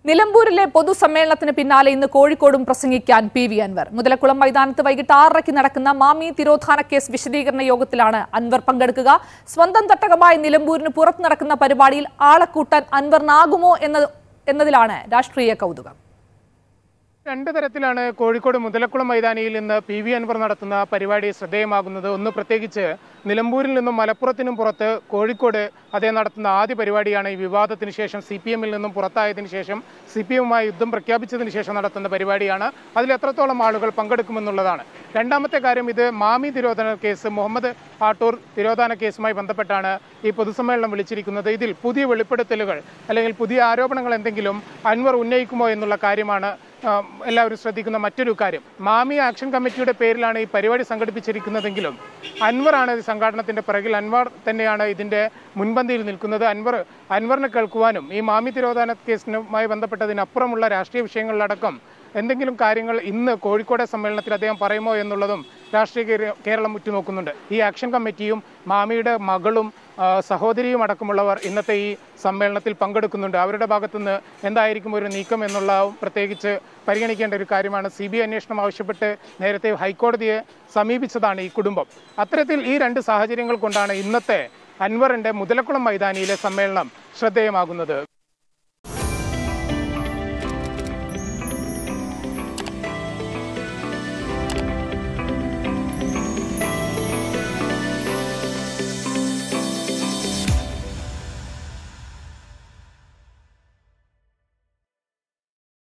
നിലമ്പൂരിലെ പൊതുസമ്മേളനത്തിന് പിന്നാലെ ഇന്ന് കോഴിക്കോടും പ്രസംഗിക്കാൻ പി വി അൻവർ മുതലക്കുളം മൈതാനത്ത് വൈകിട്ട് ആറരയ്ക്ക് നടക്കുന്ന മാമി തിരോധാന കേസ് വിശദീകരണ യോഗത്തിലാണ് അൻവർ പങ്കെടുക്കുക സ്വന്തം തട്ടകമായ നിലമ്പൂരിന് പുറത്ത് നടക്കുന്ന പരിപാടിയിൽ ആളെ കൂട്ടാൻ അൻവറിനാകുമോ എന്നത് എന്നതിലാണ് രാഷ്ട്രീയ കൗതുകം രണ്ട് തരത്തിലാണ് കോഴിക്കോട് മുതലക്കുളം മൈതാനിയിൽ ഇന്ന് പി വി അൻവർ നടത്തുന്ന പരിപാടി ശ്രദ്ധേയമാകുന്നത് ഒന്ന് പ്രത്യേകിച്ച് നിലമ്പൂരിൽ നിന്നും മലപ്പുറത്തിനും പുറത്ത് കോഴിക്കോട് അദ്ദേഹം നടത്തുന്ന ആദ്യ പരിപാടിയാണ് ഈ വിവാദത്തിന് ശേഷം സി പി എമ്മിൽ നിന്നും പുറത്തായതിനു ശേഷം സി പി എമ്മുമായി യുദ്ധം പ്രഖ്യാപിച്ചതിന് ശേഷം നടത്തുന്ന പരിപാടിയാണ് അതിൽ എത്രത്തോളം ആളുകൾ പങ്കെടുക്കുമെന്നുള്ളതാണ് രണ്ടാമത്തെ കാര്യം ഇത് മാമി തിരോധന കേസ് മുഹമ്മദ് ആട്ടൂർ തിരോധാന കേസുമായി ബന്ധപ്പെട്ടാണ് ഈ പൊതുസമ്മേളനം വിളിച്ചിരിക്കുന്നത് ഇതിൽ പുതിയ വെളിപ്പെടുത്തലുകൾ അല്ലെങ്കിൽ പുതിയ ആരോപണങ്ങൾ എന്തെങ്കിലും അൻവർ ഉന്നയിക്കുമോ എന്നുള്ള കാര്യമാണ് ആ, എല്ലാവരും ശ്രദ്ധിക്കുന്ന മറ്റൊരു കാര്യം മാമി ആക്ഷൻ കമ്മിറ്റിയുടെ പേരിലാണ് ഈ പരിപാടി സംഘടിപ്പിച്ചിരിക്കുന്നതെങ്കിലും അൻവറാണ് ഈ സംഘാടനത്തിന്റെ പിറകിൽ അൻവർ തന്നെയാണ് ഇതിന്റെ മുൻപന്തിയിൽ നിൽക്കുന്നത് അൻവർ അൻവറിനെ കേൾക്കുവാനും ഈ മാമി തിരോധാന കേസിനുമായി ബന്ധപ്പെട്ടതിനപ്പുറമുള്ള രാഷ്ട്രീയ വിഷയങ്ങളിലടക്കം എന്തെങ്കിലും കാര്യങ്ങൾ ഇന്ന് കോഴിക്കോട് സമ്മേളനത്തിൽ അദ്ദേഹം പറയുമോ എന്നുള്ളതും രാഷ്ട്രീയ കേര- കേരളം ഉറ്റുനോക്കുന്നുണ്ട് ഈ ആക്ഷൻ കമ്മിറ്റിയും മാമിയുടെ മകളും ആ, സഹോദരിയും അടക്കമുള്ളവർ ഇന്നത്തെ ഈ സമ്മേളനത്തിൽ പങ്കെടുക്കുന്നുണ്ട് അവരുടെ ഭാഗത്തുനിന്ന് എന്തായിരിക്കും ഒരു നീക്കം എന്നുള്ള പ്രത്യേകിച്ച് പരിഗണിക്കേണ്ട ഒരു കാര്യമാണ് സി ബി ഐ അന്വേഷണം ആവശ്യപ്പെട്ട് നേരത്തെ ഹൈക്കോടതിയെ സമീപിച്ചതാണ് ഈ കുടുംബം അത്തരത്തിൽ ഈ രണ്ട് സാഹചര്യങ്ങൾ കൊണ്ടാണ് ഇന്നത്തെ അൻവറിന്റെ മുതലക്കുളം മൈതാനിയിലെ സമ്മേളനം ശ്രദ്ധേയമാകുന്നത്